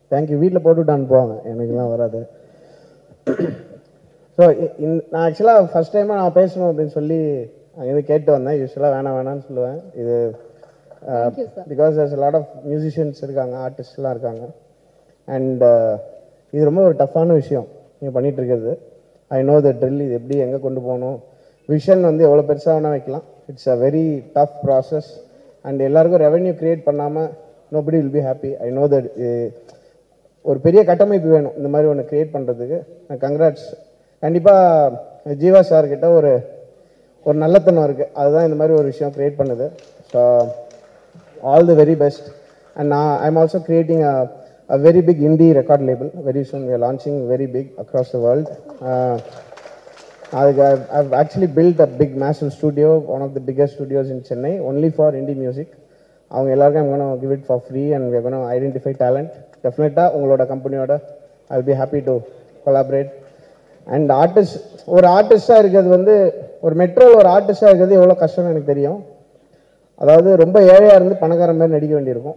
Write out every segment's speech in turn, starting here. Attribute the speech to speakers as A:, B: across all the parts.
A: thank you வீட்டில் போட்டுவிட்டு அனுப்புவாங்க எனக்குலாம் வராது ஸோ நான் ஆக்சுவலாக ஃபஸ்ட் டைமாக நான் பேசணும் அப்படின்னு சொல்லி அங்கேருந்து கேட்டு வந்தேன் யூஸ்வலாக வேணாம் வேணாம்னு சொல்லுவேன் இது because there's a lot of musicians இருக்காங்க ஆர்டிஸ்ட்லாம் இருக்காங்க அண்ட் இது ரொம்ப ஒரு டஃப்பான விஷயம் நீங்கள் பண்ணிட்டு இருக்கிறது ஐ நோ த ட்ரில் இது எப்படி எங்கே கொண்டு போகணும் விஷன் வந்து எவ்வளோ பெருசாக வேணால் வைக்கலாம் it's a very tough process and எல்லாருக்கும் ரெவென்யூ க்ரியேட் பண்ணாமல் nobody will be happy I know that ஒரு பெரிய கட்டமைப்பு வேணும் இந்த மாதிரி ஒன்று க்ரியேட் பண்ணுறதுக்கு கங்க்ராட்ஸ் கண்டிப்பாக ஜீவா சார் கிட்ட ஒரு ஒரு நல்லத்தனம் இருக்குது அதுதான் இந்த மாதிரி ஒரு விஷயம் க்ரியேட் பண்ணுது so all the very best and நான் I am also creating a a very big indie record label very soon we are launching very big across the world uh, அதுக்கு I've, I've actually built a big massive studio one of the biggest studios in Chennai only for indie music அவங்க எல்லாருக்கும் I'm going to give it for free and we're going to identify talent டெஃபினட்டாக உங்களோட கம்பெனியோட I'll be happy to collaborate and artist ஒரு ஆர்டிஸ்டாக இருக்கிறது வந்து ஒரு மெட்ரோவில் ஒரு ஆர்டிஸ்டாக இருக்கிறது எவ்வளோ கஷ்டம்னு எனக்கு தெரியும் அதாவது ரொம்ப ஏழையாக இருந்து பணக்காரன் மாதிரி நடிக்க வேண்டியிருக்கும்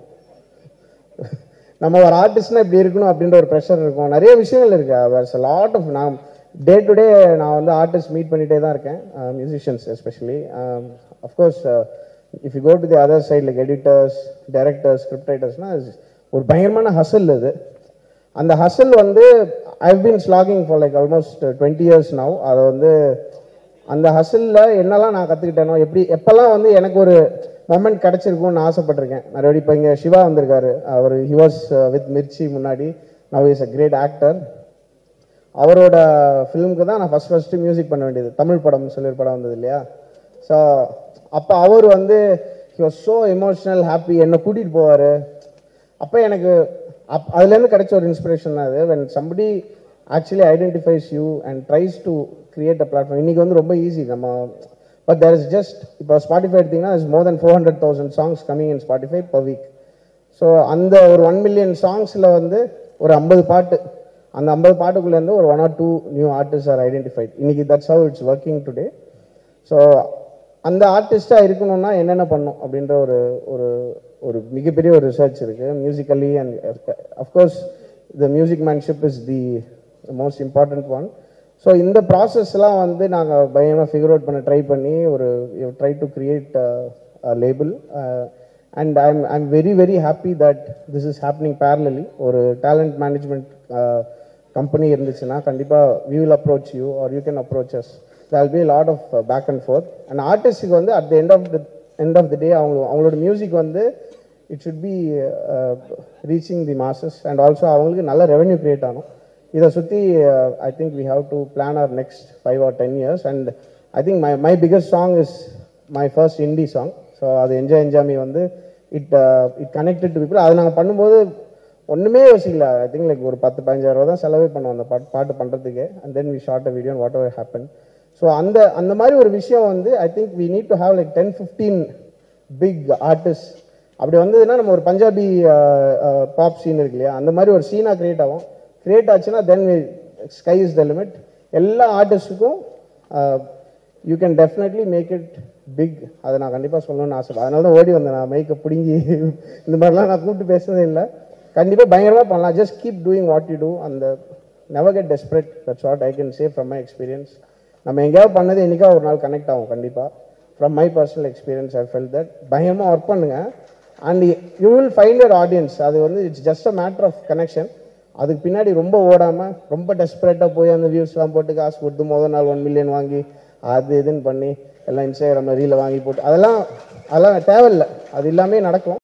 A: நம்ம ஒரு ஆர்டிஸ்ட்னா இப்படி இருக்கணும் அப்படின்ற ஒரு ப்ரெஷர் இருக்கும் நிறைய விஷயங்கள் இருக்கு லாட் ஆஃப் நான் டே டு டே நான் வந்து ஆர்டிஸ்ட் மீட் பண்ணிட்டே தான் இருக்கேன் musicians especially of course if you go to the other side like editors directors script ரைட்டர்ஸ்னால் ஒரு பயங்கரமான ஹசல் இது அந்த ஹசல் வந்து I've been slogging for like almost twenty years now அதை வந்து அந்த ஹசலில் என்னெல்லாம் நான் கற்றுக்கிட்டேனோ எப்படி எப்போல்லாம் வந்து எனக்கு ஒரு மொமெண்ட் கிடச்சிருக்கும்னு நான் ஆசைப்பட்டிருக்கேன் மறுபடியும் இப்போ இங்கே சிவா வந்திருக்காரு அவர் ஹி வாஸ் வித் மிர்ச்சி முன்னாடி now is a great actor அவரோட ஃபிலிமுக்கு தான் நான் ஃபஸ்ட் ஃபஸ்ட்டு மியூசிக் பண்ண வேண்டியது தமிழ் படம் சொல்லி ஒரு படம் வந்தது இல்லையா ஸோ அப்போ அவர் வந்து he was so emotional happy என்னை கூட்டிகிட்டு போவார் அப்போ எனக்கு அப் அதுலேருந்து கிடைச்ச ஒரு இன்ஸ்பிரேஷன் தான் அது when somebody actually identifies you and tries to create a platform இன்றைக்கி வந்து ரொம்ப ஈஸி நம்ம பட் தேர் இஸ் ஜஸ்ட் இப்போ ஸ்பாட்டிஃபை எடுத்திங்கன்னா is more than four hundred thousand songs coming in Spotify per week so அந்த ஒரு ஒன் மில்லியன் சாங்ஸில் வந்து ஒரு ஐம்பது பாட்டு அந்த ஐம்பது பாட்டுக்குள்ளேருந்து ஒரு one or two new artist are identified இன்னைக்கு that's how it's working today so அந்த ஆர்டிஸ்டாக இருக்கணும்னா என்னென்ன பண்ணும் அப்படின்ற ஒரு ஒரு ஒரு மிகப்பெரிய ஒரு ரிசர்ச் இருக்குது musically and of course the musicianship is the most important one so இந்த ப்ராசஸ்லாம் வந்து நாங்கள் பயங்கரமாக ஃபிகர் அவுட் பண்ண ட்ரை பண்ணி ஒரு try to create label and I'm I'm very very happy that this is happening parallelly ஒரு டேலண்ட் மேனேஜ்மெண்ட் கம்பெனி இருந்துச்சுன்னா கண்டிப்பாக we will approach you or you can approach us there be lot of back and forth and ஆர்டிஸ்ட்டுக்கு வந்து at the end of the end of the day அவங்க அவங்களோட music வந்து it should be reaching the masses and also அவங்களுக்கு நல்ல revenue create ஆகும் இதை சுற்றி I think we have to plan or next five or ten years and I think my my biggest song is my first Hindi song so அது என்ஜாய் என்ஜாமி வந்து it it connected to people அது நாங்கள் பண்ணும்போது ஒன்றுமே யோசிக்கல ஐ திங்க் லைக் ஒரு பத்து பதினஞ்சாயிரம் ரூபா தான் செலவே பண்ணுவோம் அந்த பாட்டு பாட்டு பண்ணுறதுக்கு and then we shot a video whatever happen so அந்த அந்த மாதிரி ஒரு விஷயம் வந்து I think we need to have like ten fifteen big artist அப்படி வந்ததுன்னா நம்ம ஒரு பஞ்சாபி பாப் சீன் இருக்கு இல்லையா அந்த மாதிரி ஒரு சீனாக கிரியேட் ஆகும் கிரியேட் ஆச்சுன்னா then sky is the limit எல்லா ஆர்டிஸ்ட்டுக்கும் you can definitely make it big அதை நான் கண்டிப்பாக சொல்லணும்னு ஆசை அதனால தான் ஓடி வந்தேன் நான் மைக்கை பிடுங்கி இந்த மாதிரிலாம் நான் கூப்பிட்டு பேசுனதே இல்லை கண்டிப்பாக பயங்கரமாக பண்ணலாம் just keep doing what you do அந்த never get desperate that's what I can say from my experience நம்ம எங்கேயாவது பண்ணது என்றைக்கா ஒரு நாள் கனெக்ட் ஆகும் கண்டிப்பாக from my personal experience I feel that பயங்கரமாக ஒர்க் பண்ணுங்க and you will find your audience அது வந்து it's just a matter of connection அதுக்கு பின்னாடி ரொம்ப ஓடாமல் ரொம்ப டெஸ்பரேட்டாக போய் அந்த வியூஸ்லாம் போட்டு காசு கொடுத்து முதல் நாள் ஒன் மில்லியன் வாங்கி அது இதுன்னு பண்ணி எல்லாம் இன்ஸ்டாகிராமில் ரீலை வாங்கி போட்டு அதெல்லாம் அதெல்லாம் தேவையில்லை அது எல்லாமே நடக்கும்